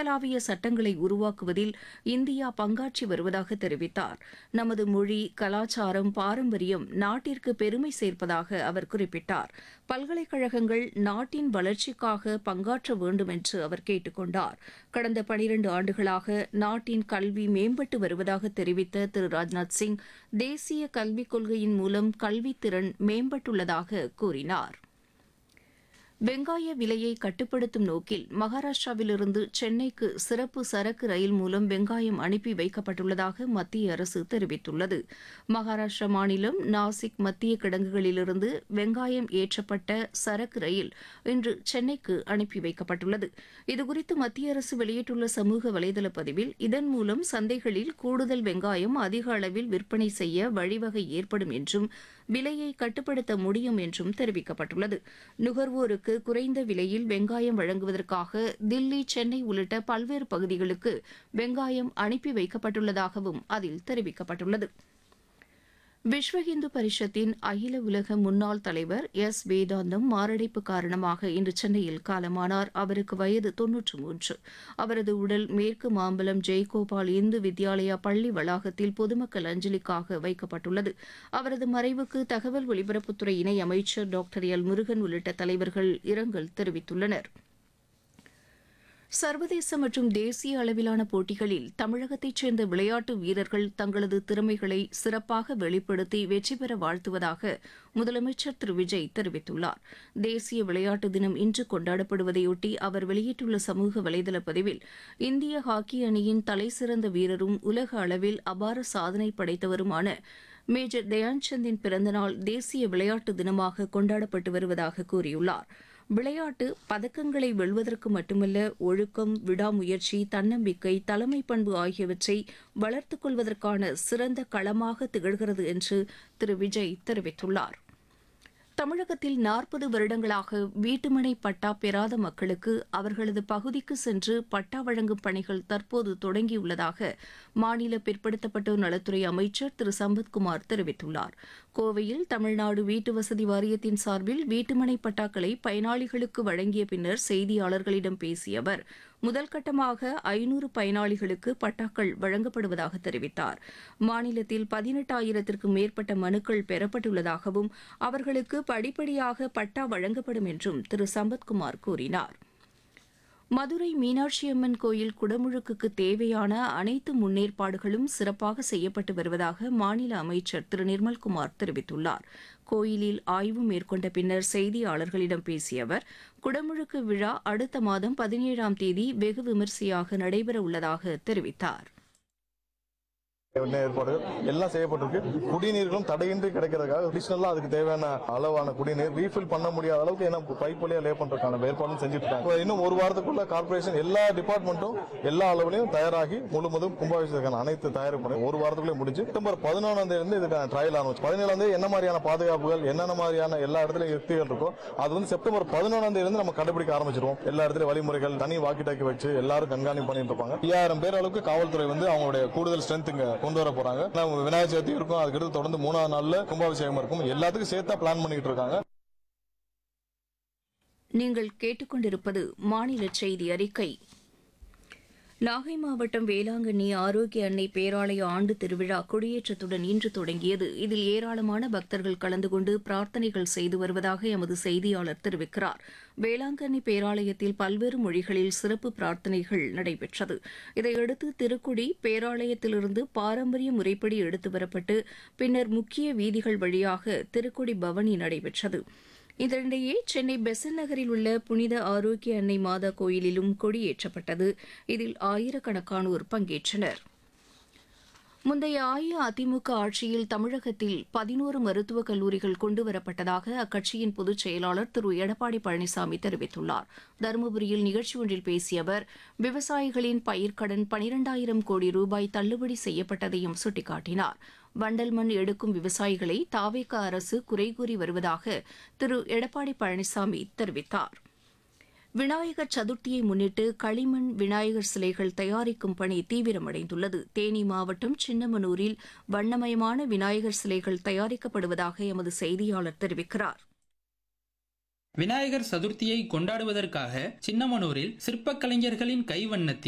உலகளாவிய சட்டங்களை உருவாக்குவதில் இந்தியா பங்காற்றி வருவதாக தெரிவித்தார் நமது மொழி கலாச்சாரம் பாரம்பரியம் நாட்டிற்கு பெருமை சேர்ப்பதாக அவர் குறிப்பிட்டார் பல்கலைக்கழகங்கள் நாட்டின் வளர்ச்சிக்காக பங்காற்ற வேண்டும் என்று அவர் கேட்டுக் கொண்டார் கடந்த பனிரண்டு ஆண்டுகளாக நாட்டின் கல்வி மேம்பட்டு வருவதாக தெரிவித்த திரு ராஜ்நாத் சிங் தேசிய கல்விக் கொள்கையின் மூலம் கல்வித்திறன் மேம்பட்டுள்ளதாக கூறினார் வெங்காய விலையை கட்டுப்படுத்தும் நோக்கில் மகாராஷ்டிராவிலிருந்து சென்னைக்கு சிறப்பு சரக்கு ரயில் மூலம் வெங்காயம் அனுப்பி வைக்கப்பட்டுள்ளதாக மத்திய அரசு தெரிவித்துள்ளது மகாராஷ்டிரா மாநிலம் நாசிக் மத்திய கிடங்குகளிலிருந்து வெங்காயம் ஏற்றப்பட்ட சரக்கு ரயில் இன்று சென்னைக்கு அனுப்பி வைக்கப்பட்டுள்ளது இதுகுறித்து மத்திய அரசு வெளியிட்டுள்ள சமூக வலைதள பதிவில் இதன் மூலம் சந்தைகளில் கூடுதல் வெங்காயம் அதிக அளவில் விற்பனை செய்ய வழிவகை ஏற்படும் என்றும் விலையை கட்டுப்படுத்த முடியும் என்றும் தெரிவிக்கப்பட்டுள்ளது நுகர்வோருக்கு குறைந்த விலையில் வெங்காயம் வழங்குவதற்காக தில்லி சென்னை உள்ளிட்ட பல்வேறு பகுதிகளுக்கு வெங்காயம் அனுப்பி வைக்கப்பட்டுள்ளதாகவும் அதில் தெரிவிக்கப்பட்டுள்ளது விஸ்வ இந்து பரிஷத்தின் அகில உலக முன்னாள் தலைவர் எஸ் வேதாந்தம் மாரடைப்பு காரணமாக இன்று சென்னையில் காலமானார் அவருக்கு வயது தொன்னூற்று மூன்று அவரது உடல் மேற்கு மாம்பலம் ஜெய்கோபால் இந்து வித்யாலயா பள்ளி வளாகத்தில் பொதுமக்கள் அஞ்சலிக்காக வைக்கப்பட்டுள்ளது அவரது மறைவுக்கு தகவல் ஒலிபரப்புத்துறை இணை அமைச்சர் டாக்டர் எல் முருகன் உள்ளிட்ட தலைவர்கள் இரங்கல் தெரிவித்துள்ளனா் சர்வதேச மற்றும் தேசிய அளவிலான போட்டிகளில் தமிழகத்தைச் சேர்ந்த விளையாட்டு வீரர்கள் தங்களது திறமைகளை சிறப்பாக வெளிப்படுத்தி வெற்றி பெற வாழ்த்துவதாக முதலமைச்சர் திரு விஜய் தெரிவித்துள்ளார் தேசிய விளையாட்டு தினம் இன்று கொண்டாடப்படுவதையொட்டி அவர் வெளியிட்டுள்ள சமூக வலைதள பதிவில் இந்திய ஹாக்கி அணியின் தலைசிறந்த வீரரும் உலக அளவில் அபார சாதனை படைத்தவருமான மேஜர் தயான்சந்தின் பிறந்தநாள் தேசிய விளையாட்டு தினமாக கொண்டாடப்பட்டு வருவதாக கூறியுள்ளார் விளையாட்டு பதக்கங்களை வெல்வதற்கு மட்டுமல்ல ஒழுக்கம் விடாமுயற்சி தன்னம்பிக்கை தலைமை பண்பு ஆகியவற்றை வளர்த்துக் கொள்வதற்கான சிறந்த களமாக திகழ்கிறது என்று திரு விஜய் தெரிவித்துள்ளார் தமிழகத்தில் நாற்பது வருடங்களாக வீட்டுமனை பட்டா பெறாத மக்களுக்கு அவர்களது பகுதிக்கு சென்று பட்டா வழங்கும் பணிகள் தற்போது தொடங்கியுள்ளதாக மாநில பிற்படுத்தப்பட்டோர் நலத்துறை அமைச்சர் திரு சம்பத்குமார் தெரிவித்துள்ளார் கோவையில் தமிழ்நாடு வீட்டு வசதி வாரியத்தின் சார்பில் வீட்டுமனை பட்டாக்களை பயனாளிகளுக்கு வழங்கிய பின்னர் செய்தியாளர்களிடம் பேசிய அவர் முதல் கட்டமாக ஐநூறு பயனாளிகளுக்கு பட்டாக்கள் வழங்கப்படுவதாக தெரிவித்தார் மாநிலத்தில் பதினெட்டாயிரத்திற்கும் மேற்பட்ட மனுக்கள் பெறப்பட்டுள்ளதாகவும் அவர்களுக்கு படிப்படியாக பட்டா வழங்கப்படும் என்றும் திரு சம்பத்குமார் கூறினார் மதுரை மீனாட்சியம்மன் கோயில் குடமுழுக்குக்கு தேவையான அனைத்து முன்னேற்பாடுகளும் சிறப்பாக செய்யப்பட்டு வருவதாக மாநில அமைச்சர் திரு நிர்மல்குமார் தெரிவித்துள்ளார் கோயிலில் ஆய்வு மேற்கொண்ட பின்னர் செய்தியாளர்களிடம் பேசிய அவர் குடமுழுக்கு விழா அடுத்த மாதம் பதினேழாம் தேதி வெகு விமரிசையாக நடைபெற உள்ளதாக தெரிவித்தார் என்ன ஏற்பாடு எல்லாம் செய்யப்பட்டிருக்கு குடிநீர்களும் தடையின்றி கிடைக்கிறதுக்காக அடிஷனலா அதுக்கு தேவையான அளவான குடிநீர் ரீஃபில் பண்ண முடியாத அளவுக்கு ஏன்னா பைப் வழியா லே பண்றதுக்கான ஏற்பாடும் செஞ்சுட்டு இருக்காங்க இப்ப இன்னும் ஒரு வாரத்துக்குள்ள கார்பரேஷன் எல்லா டிபார்ட்மெண்ட்டும் எல்லா அளவுலையும் தயாராகி முழுவதும் கும்பாபிஷேகத்துக்கான அனைத்து தயாரிப்பு பண்ணி ஒரு வாரத்துக்குள்ளே முடிஞ்சு செப்டம்பர் பதினொன்றாம் தேதி இருந்து இதுக்கான ட்ரையல் ஆரம்பிச்சு பதினேழாம் தேதி என்ன மாதிரியான பாதுகாப்புகள் என்னென்ன மாதிரியான எல்லா இடத்துலயும் யுக்திகள் இருக்கோ அது வந்து செப்டம்பர் பதினொன்றாம் தேதி இருந்து நம்ம கடைபிடிக்க ஆரம்பிச்சிருவோம் எல்லா இடத்துலயும் வழிமுறைகள் தனி வாக்கி டாக்கி வச்சு எல்லாரும் கண்காணிப்பு பண்ணிட்டு இருப்பாங்க ஐயாயிரம் பேர் அளவுக்கு காவல்துறை வந்து அவங்களுடைய கூடுதல் ஸ்ட்ரென்த் இங்க கொண்டு வர போறாங்க நம்ம விநாயகர் சதுர்த்தி இருக்கும் அதுக்கடுத்து தொடர்ந்து மூணாவது நாள்ல கும்பாபிஷேகம் இருக்கும் எல்லாத்துக்கும் சேர்த்தா பிளான் பண்ணிட்டு இருக்காங்க நீங்கள் கேட்டுக்கொண்டிருப்பது மாநில செய்தி அறிக்கை நாகை மாவட்டம் வேளாங்கண்ணி ஆரோக்கிய அன்னை பேராலய ஆண்டு திருவிழா கொடியேற்றத்துடன் இன்று தொடங்கியது இதில் ஏராளமான பக்தர்கள் கலந்து கொண்டு பிரார்த்தனைகள் செய்து வருவதாக எமது செய்தியாளர் தெரிவிக்கிறார் வேளாங்கண்ணி பேராலயத்தில் பல்வேறு மொழிகளில் சிறப்பு பிரார்த்தனைகள் நடைபெற்றது இதையடுத்து திருக்குடி பேராலயத்திலிருந்து பாரம்பரிய முறைப்படி எடுத்து வரப்பட்டு பின்னர் முக்கிய வீதிகள் வழியாக திருக்குடி பவனி நடைபெற்றது இதனிடையே சென்னை பெசன் நகரில் உள்ள புனித ஆரோக்கிய அன்னை மாதா கோயிலிலும் கொடியேற்றப்பட்டது இதில் ஆயிரக்கணக்கானோர் பங்கேற்றனர் முந்தைய அஇஅதிமுக ஆட்சியில் தமிழகத்தில் பதினோரு மருத்துவக் கல்லூரிகள் கொண்டுவரப்பட்டதாக அக்கட்சியின் பொதுச் செயலாளர் திரு எடப்பாடி பழனிசாமி தெரிவித்துள்ளார் தருமபுரியில் நிகழ்ச்சி ஒன்றில் பேசிய அவர் விவசாயிகளின் பயிர்க்கடன் பனிரெண்டாயிரம் கோடி ரூபாய் தள்ளுபடி செய்யப்பட்டதையும் சுட்டிக்காட்டினார் வண்டல் மண் எடுக்கும் விவசாயிகளை தாவேக அரசு குறை கூறி வருவதாக திரு எடப்பாடி பழனிசாமி தெரிவித்தார் விநாயகர் சதுர்த்தியை முன்னிட்டு களிமண் விநாயகர் சிலைகள் தயாரிக்கும் பணி தீவிரமடைந்துள்ளது தேனி மாவட்டம் சின்னமனூரில் வண்ணமயமான விநாயகர் சிலைகள் தயாரிக்கப்படுவதாக எமது செய்தியாளர் தெரிவிக்கிறார் விநாயகர் சதுர்த்தியை கொண்டாடுவதற்காக சின்னமனூரில் சிற்பக் கலைஞர்களின் கைவண்ணத்தில்